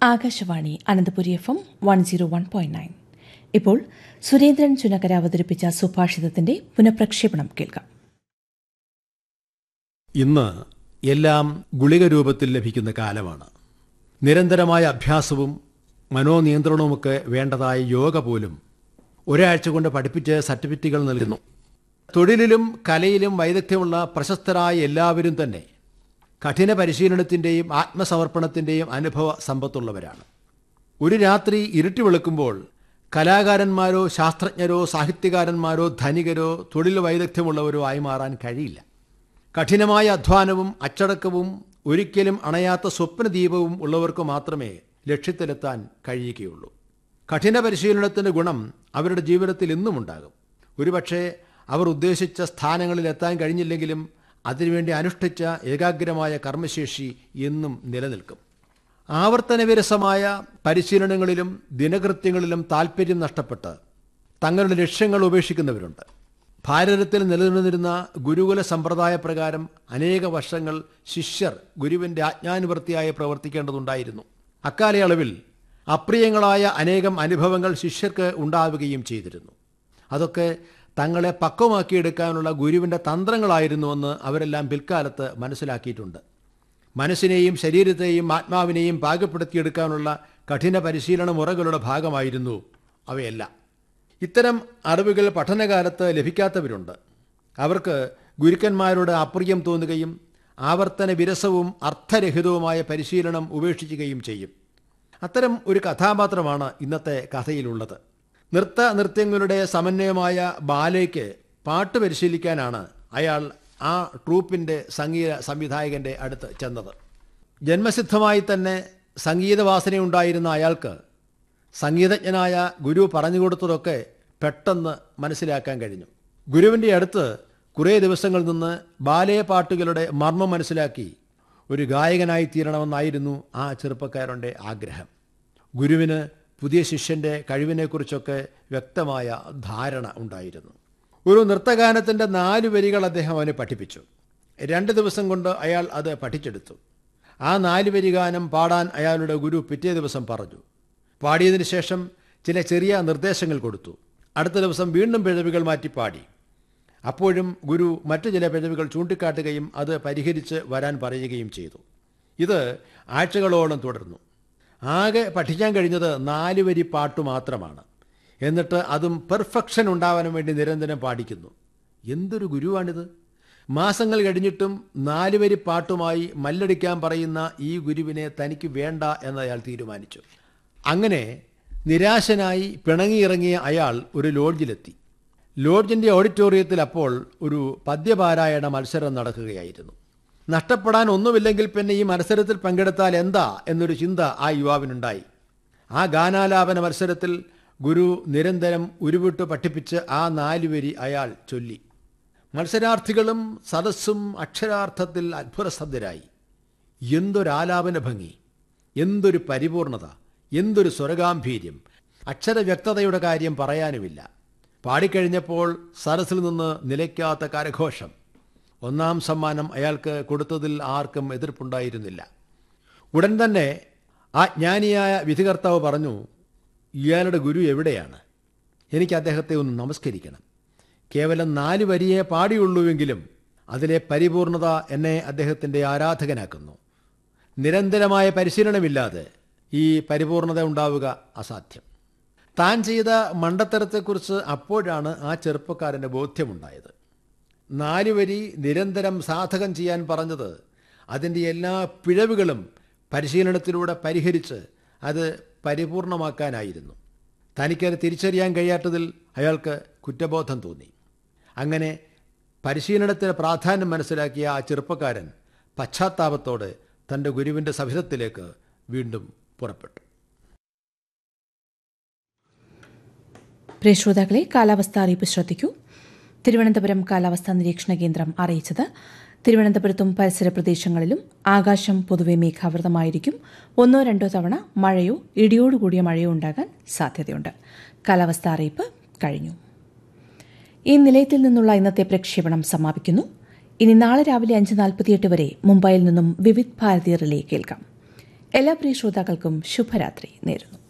Akashvani Ananthapuri F M one zero one point nine ഇപ്പോൾ സുരേന്ദ്രൻ ചുനക്കര അവതരിപ്പിച്ച സുഭാഷിതത്തിന്റെ പുനഃപ്രക്ഷേപണം കേൾക്കാം ഇന്ന് എല്ലാം ഗുളിക രൂപത്തിൽ ലഭിക്കുന്ന കാലമാണ് നിരന്തരമായ അഭ്യാസവും മനോനിയന്ത്രണവുമൊക്കെ വേണ്ടതായ യോഗ പോലും ഒരാഴ്ച കൊണ്ട് പഠിപ്പിച്ച് സർട്ടിഫിക്കറ്റുകൾ നൽകുന്നു തൊഴിലിലും കലയിലും വൈദഗ്ധ്യമുള്ള പ്രശസ്തരായ എല്ലാവരും തന്നെ കഠിന പരിശീലനത്തിൻ്റെയും ആത്മസമർപ്പണത്തിൻ്റെയും അനുഭവ സമ്പത്തുള്ളവരാണ് ഒരു രാത്രി ഇരുട്ടി വെളുക്കുമ്പോൾ കലാകാരന്മാരോ ശാസ്ത്രജ്ഞരോ സാഹിത്യകാരന്മാരോ ധനികരോ തൊഴിൽ വൈദഗ്ധ്യമുള്ളവരോ ആയി മാറാൻ കഴിയില്ല കഠിനമായ അധ്വാനവും അച്ചടക്കവും ഒരിക്കലും അണയാത്ത സ്വപ്നദീപവും ഉള്ളവർക്ക് മാത്രമേ ലക്ഷ്യത്തിലെത്താൻ കഴിയുകയുള്ളൂ കഠിന പരിശീലനത്തിൻ്റെ ഗുണം അവരുടെ ജീവിതത്തിൽ ഇന്നും ഉണ്ടാകും ഒരുപക്ഷെ അവർ ഉദ്ദേശിച്ച സ്ഥാനങ്ങളിൽ എത്താൻ കഴിഞ്ഞില്ലെങ്കിലും അതിനുവേണ്ടി അനുഷ്ഠിച്ച ഏകാഗ്രമായ കർമ്മശേഷി എന്നും നിലനിൽക്കും ആവർത്തനവിരസമായ പരിശീലനങ്ങളിലും ദിനകൃത്യങ്ങളിലും താൽപ്പര്യം നഷ്ടപ്പെട്ട് തങ്ങളുടെ ലക്ഷ്യങ്ങൾ ഉപേക്ഷിക്കുന്നവരുണ്ട് ഭാരതത്തിൽ നിലനിന്നിരുന്ന ഗുരുകുല സമ്പ്രദായ പ്രകാരം അനേക വർഷങ്ങൾ ശിഷ്യർ ഗുരുവിൻ്റെ ആജ്ഞാനുവർത്തിയായി പ്രവർത്തിക്കേണ്ടതുണ്ടായിരുന്നു അക്കാലയളവിൽ അപ്രിയങ്ങളായ അനേകം അനുഭവങ്ങൾ ശിഷ്യർക്ക് ഉണ്ടാവുകയും ചെയ്തിരുന്നു അതൊക്കെ തങ്ങളെ പക്വമാക്കിയെടുക്കാനുള്ള ഗുരുവിൻ്റെ തന്ത്രങ്ങളായിരുന്നുവെന്ന് അവരെല്ലാം പിൽക്കാലത്ത് മനസ്സിലാക്കിയിട്ടുണ്ട് മനസ്സിനെയും ശരീരത്തെയും ആത്മാവിനെയും പാകപ്പെടുത്തിയെടുക്കാനുള്ള കഠിന പരിശീലന മുറകളുടെ ഭാഗമായിരുന്നു അവയെല്ലാം ഇത്തരം അറിവുകൾ പഠനകാലത്ത് ലഭിക്കാത്തവരുണ്ട് അവർക്ക് ഗുരുക്കന്മാരുടെ അപ്രിയം തോന്നുകയും ആവർത്തന വിരസവും അർത്ഥരഹിതവുമായ പരിശീലനം ഉപേക്ഷിക്കുകയും ചെയ്യും അത്തരം ഒരു കഥാപാത്രമാണ് ഇന്നത്തെ കഥയിലുള്ളത് നൃത്ത നൃത്യങ്ങളുടെ സമന്വയമായ ബാലയ്ക്ക് പാട്ട് പരിശീലിക്കാനാണ് അയാൾ ആ ട്രൂപ്പിൻ്റെ സംഗീത സംവിധായകൻ്റെ അടുത്ത് ചെന്നത് ജന്മസിദ്ധമായി തന്നെ സംഗീതവാസനയുണ്ടായിരുന്ന അയാൾക്ക് സംഗീതജ്ഞനായ ഗുരു പറഞ്ഞു കൊടുത്തതൊക്കെ പെട്ടെന്ന് മനസ്സിലാക്കാൻ കഴിഞ്ഞു ഗുരുവിൻ്റെ അടുത്ത് കുറേ ദിവസങ്ങൾ നിന്ന് ബാലയ പാട്ടുകളുടെ മർമ്മം മനസ്സിലാക്കി ഒരു ഗായകനായി തീരണമെന്നായിരുന്നു ആ ചെറുപ്പക്കാരൻ്റെ ആഗ്രഹം ഗുരുവിന് പുതിയ ശിഷ്യൻ്റെ കഴിവിനെക്കുറിച്ചൊക്കെ വ്യക്തമായ ധാരണ ഉണ്ടായിരുന്നു ഒരു നൃത്തഗാനത്തിൻ്റെ നാല് വരികൾ അദ്ദേഹം അവനെ പഠിപ്പിച്ചു രണ്ട് ദിവസം കൊണ്ട് അയാൾ അത് പഠിച്ചെടുത്തു ആ നാല് വരി ഗാനം പാടാൻ അയാളുടെ ഗുരു പിറ്റേ ദിവസം പറഞ്ഞു പാടിയതിന് ശേഷം ചില ചെറിയ നിർദ്ദേശങ്ങൾ കൊടുത്തു അടുത്ത ദിവസം വീണ്ടും പിഴവുകൾ മാറ്റി പാടി അപ്പോഴും ഗുരു മറ്റു ചില പിഴവുകൾ ചൂണ്ടിക്കാട്ടുകയും അത് പരിഹരിച്ച് വരാൻ പറയുകയും ചെയ്തു ഇത് ആഴ്ചകളോളം തുടർന്നു ആകെ പഠിക്കാൻ കഴിഞ്ഞത് നാല് വരി പാട്ട് മാത്രമാണ് എന്നിട്ട് അതും പെർഫെക്ഷൻ ഉണ്ടാവാൻ വേണ്ടി നിരന്തരം പാടിക്കുന്നു എന്തൊരു ഗുരുവാണിത് മാസങ്ങൾ കഴിഞ്ഞിട്ടും നാല് വരി പാട്ടുമായി മല്ലടിക്കാൻ പറയുന്ന ഈ ഗുരുവിനെ തനിക്ക് വേണ്ട എന്ന് അയാൾ തീരുമാനിച്ചു അങ്ങനെ നിരാശനായി പിണങ്ങിയിറങ്ങിയ അയാൾ ഒരു ലോഡ്ജിലെത്തി ലോഡ്ജിൻ്റെ ഓഡിറ്റോറിയത്തിൽ അപ്പോൾ ഒരു പദ്യപാരായണ മത്സരം നടക്കുകയായിരുന്നു നഷ്ടപ്പെടാൻ ഒന്നുമില്ലെങ്കിൽ പിന്നെ ഈ മത്സരത്തിൽ പങ്കെടുത്താൽ എന്താ എന്നൊരു ചിന്ത ആ യുവാവിനുണ്ടായി ആ ഗാനാലാപന മത്സരത്തിൽ ഗുരു നിരന്തരം ഉരുവിട്ട് പഠിപ്പിച്ച് ആ നാലുവരി അയാൾ ചൊല്ലി മത്സരാർത്ഥികളും സദസ്സും അക്ഷരാർത്ഥത്തിൽ അത്ഭുതസ്തബ്ധരായി എന്തൊരാലാപന ഭംഗി എന്തൊരു പരിപൂർണത എന്തൊരു സ്വരഗാംഭീര്യം അക്ഷരവ്യക്തതയുടെ കാര്യം പറയാനുമില്ല പാടിക്കഴിഞ്ഞപ്പോൾ സരസിൽ നിന്ന് നിലയ്ക്കാത്ത കരഘോഷം ഒന്നാം സമ്മാനം അയാൾക്ക് കൊടുത്തതിൽ ആർക്കും എതിർപ്പുണ്ടായിരുന്നില്ല ഉടൻ തന്നെ ആ ജ്ഞാനിയായ വിധികർത്താവ് പറഞ്ഞു ഇയാളുടെ ഗുരു എവിടെയാണ് എനിക്ക് അദ്ദേഹത്തെ ഒന്ന് നമസ്കരിക്കണം കേവലം നാല് വരിയെ പാടിയുള്ളൂവെങ്കിലും അതിലെ പരിപൂർണത എന്നെ അദ്ദേഹത്തിൻ്റെ ആരാധകനാക്കുന്നു നിരന്തരമായ പരിശീലനമില്ലാതെ ഈ പരിപൂർണത ഉണ്ടാവുക അസാധ്യം താൻ ചെയ്ത മണ്ടത്തരത്തെക്കുറിച്ച് അപ്പോഴാണ് ആ ചെറുപ്പക്കാരൻ്റെ ബോധ്യമുണ്ടായത് നാല് വരി നിരന്തരം സാധകം ചെയ്യാൻ പറഞ്ഞത് അതിൻ്റെ എല്ലാ പിഴവുകളും പരിശീലനത്തിലൂടെ പരിഹരിച്ച് അത് പരിപൂർണമാക്കാനായിരുന്നു തനിക്കത് തിരിച്ചറിയാൻ കഴിയാത്തതിൽ അയാൾക്ക് കുറ്റബോധം തോന്നി അങ്ങനെ പരിശീലനത്തിന് പ്രാധാന്യം മനസ്സിലാക്കിയ ആ ചെറുപ്പക്കാരൻ പശ്ചാത്താപത്തോടെ തൻ്റെ ഗുരുവിൻ്റെ സഭിതത്തിലേക്ക് വീണ്ടും പുറപ്പെട്ടു പ്രിയ ശ്രോതാക്കളെ കാലാവസ്ഥ അറിയിപ്പ് ശ്രദ്ധിക്കൂ തിരുവനന്തപുരം കാലാവസ്ഥാ നിരീക്ഷണ കേന്ദ്രം അറിയിച്ചത് തിരുവനന്തപുരത്തും പരിസര പ്രദേശങ്ങളിലും ആകാശം പൊതുവെ മേഘാവൃതമായിരിക്കും ഒന്നോ രണ്ടോ തവണ മഴയോ ഇടിയോടുകൂടിയ മഴയോ ഉണ്ടാകാൻ സാധ്യതയുണ്ട് കാലാവസ്ഥാ അറിയിപ്പ് കഴിഞ്ഞു ഈ നിലയത്തിൽ നിന്നുള്ള ഇന്നത്തെ പ്രക്ഷേപണം സമാപിക്കുന്നു ഇനി നാളെ രാവിലെ അഞ്ച് നാൽപ്പത്തിയെട്ട് വരെ മുംബൈയിൽ നിന്നും വിവിധ് ഭാരതി റിലേ കേൾക്കാം എല്ലാ പ്രിയ ശ്രോതാക്കൾക്കും ശുഭരാത്രി നേരുന്നു